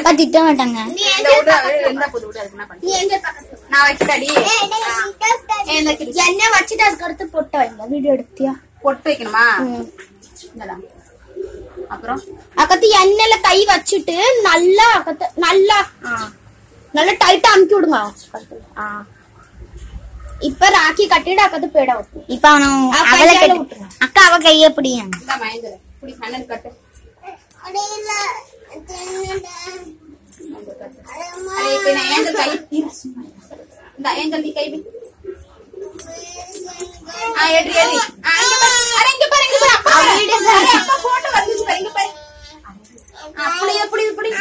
அக்கா திட்ட மாட்டாங்க இந்த விடு, அது இருந்தா போதும், விடு, அதுக்கு என்ன பண்ண? நான் வைக்கிறடி எண்ணெய் வச்சுட்டு அதுக்கு அடுத்து பொட்டை வைங்க வீடியோ எடுத்தியா பொட்டு வைக்கணுமா இந்தடா. அப்புறம் அக்கத்து எண்ணெயில கை வச்சுட்டு நல்லா அக்கத்து நல்லா நல்லா டைட்டா அமுக்கி விடுங்க ஆ. இப்ப ராக்கி கட்டிட்டு அக்கத்து பேட வைக்கும் இப்ப அவனும் ஆ, அவளை கையால கட்டு விட்டுருங்க. அக்கா அவ கைய பிடிங்க இந்த மயந்து இப்படி கண்ணன் கட்டு அரே, இப்ப நான் ஏஞ்சல் கை இரு, சும்மா இரு. இந்த ஏஞ்சல் நீ கை வை. ஆ, எடு, எடு. ஆ, இங்க பாரு. அரே, இங்க பாரு, இங்க பாரு. அப்பா பாரு. அரே, அப்பா photo வந்துச்சு பாரு, இங்க பாரு. ஆ, அப்படி, அப்படி, இப்படி.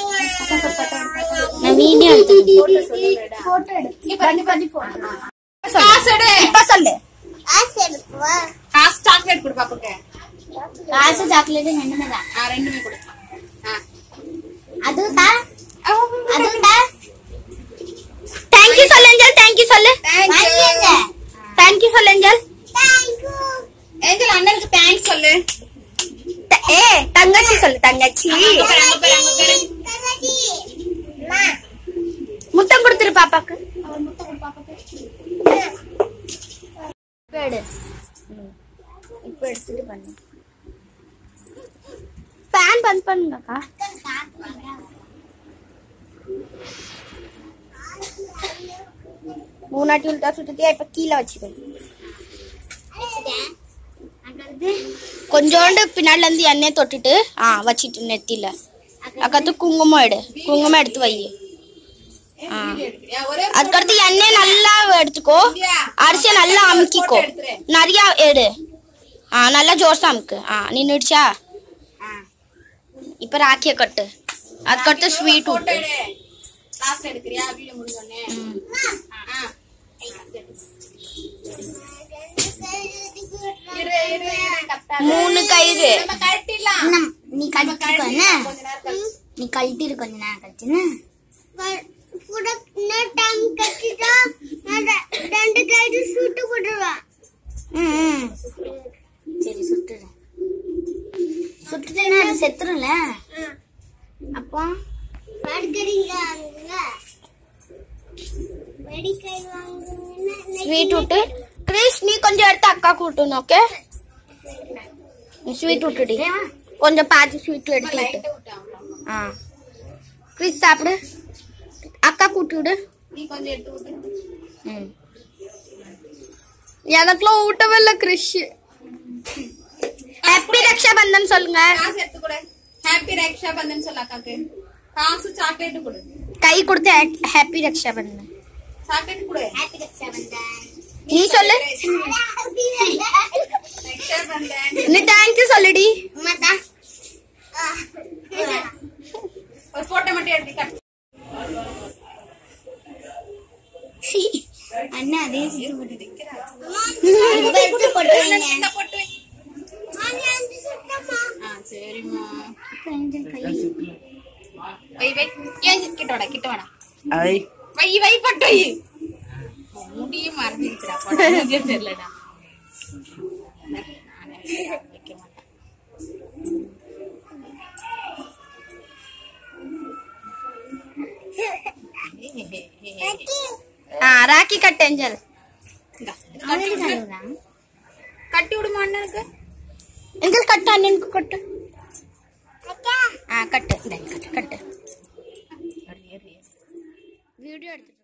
நான் வீடியோ போட்டோ எடு இங்க பாரு, இங்க பாரு, photo. காசு எடு. இப்ப சொல்லு காசு chocolate கொடு பாப்பாக்கு. காசு சாக்லேட் என்னதான் ஆ, ரெண்டுமே கொடு. ஆ. அதுதா ஆ, அதுதா தேங்க்யூ சொல்லு ஏஞ்சல் தேங்க்யூ சொல்லு thank you. தேங்க்யூ சொல்லு ஏஞ்சல் ஏஞ்சல் அண்ணனுக்கு தேங்க்ஸ் சொல்லு த- ஏ தங்கச்சி சொல்லு தங்கச்சி அங்க பாரு, அங்க பாரு, அங்க பாரு. முத்தம் கொடுத்துரு பாப்பாக்கு இப்ப எடு இப்ப எடுத்துட்டு பண்ணு ஃபேன் பந்த் பண்ணுங்கக்கா மூணாட்டி உள்டா சுத்திட்டியா இப்ப கீழே வச்சுக்கோ கொஞ்சோண்டு பின்னாடில இருந்து எண்ணெய் தொட்டுட்டு ஆ வச்சிட்டு நெத்தில அக்கத்து குங்குமம் எடு குங்குமம் எடுத்து வை ஆ எடுக்கிறியா? ஒரே ஒரு அதுக்கடுத்து எண்ணெய் நல்லா எடுத்துக்கோ அரிசியை நல்லா அமுக்கிக்கோ நிறைய எடு ஆ நல்லா ஜோர்ஸா அமுக்கு ஆ நின்றுடுச்சா இப்ப ராக்கிய கட்டு அதுக்கடுத்து ஸ்வீட் photo விட்டு எடு. last எடுக்கிறியா? வீடியோ முடிஞ்ச உடனே. ஆ, ஆ. இரு, இரு, இரு, கத்தாத. மூணு கயிறு நம்ம கழட்டிடலாம். நீ நம்ம கழட்டி கழட்டிடலாம் கொஞ்ச நேரம் கழிச்சு. நீ கழட்டிரு கொஞ்ச நேரம் கழிச்சுன்னு ம், ம். சரி சுட்டுறேன் சுட்டுட்டேன்னா அது செத்துரும்ல அப்போ ஸ்வீட் விட்டு கிறிஸ் நீ கொஞ்சம் எடுத்து அக்கா கூட்டணும் ஓகே ஸ்வீட் விட்டுடி கொஞ்சம் பாதி ஸ்வீட்ல எடுத்து விட்டு light ஆ விட்டு அவ்வளவுதான். ஆ கிறிஸ் சாப்பிடு அக்கா கூட்டி விடு நீ கொஞ்சம் எடுத்து விட்டு. ம் எனக்குலாம் ஊட்டவே இல்லை கிறிஷ் ஹாப்பி ரக்ஷா பந்தன் சொல்லுங்க காசு எடுத்து கொடு. Happy ரக்ஷா பந்தன் சொல்லு அக்காக்கு. காசு சாக்லேட் கொடு கை கொடுத்து ஹாப்பி ரக்ஷா பந்தன் சாக்லேட் கொடு நீ சொல்லு ரக்ஷா பந்தன் நீ தேங்க்யூ சொல்லுடி ஒரு போட்டோ மட்டும் எடுத்து கட்டு அண்ணா அதே இந்த போட்டு வை. ஆ, சரிம்மா வை வை ஏன் கிட்ட வாடா கிட்ட வாடா வை வை பட்டு வை முடியும் மறந்துக்கிறா படம் தெரியலடா நானே வைக்க மாட்டேன் ஆ ராக்கி கட் ஏஞ்சல் இந்தா, கட்டி விடு. கட்டி விடுமா அண்ணனுக்கு ஏஞ்சல் கட்டு அண்ணனுக்கு கட்டு ஆ கட்டு இந்த கட்டு கட்டு வீடியோ எடுத்து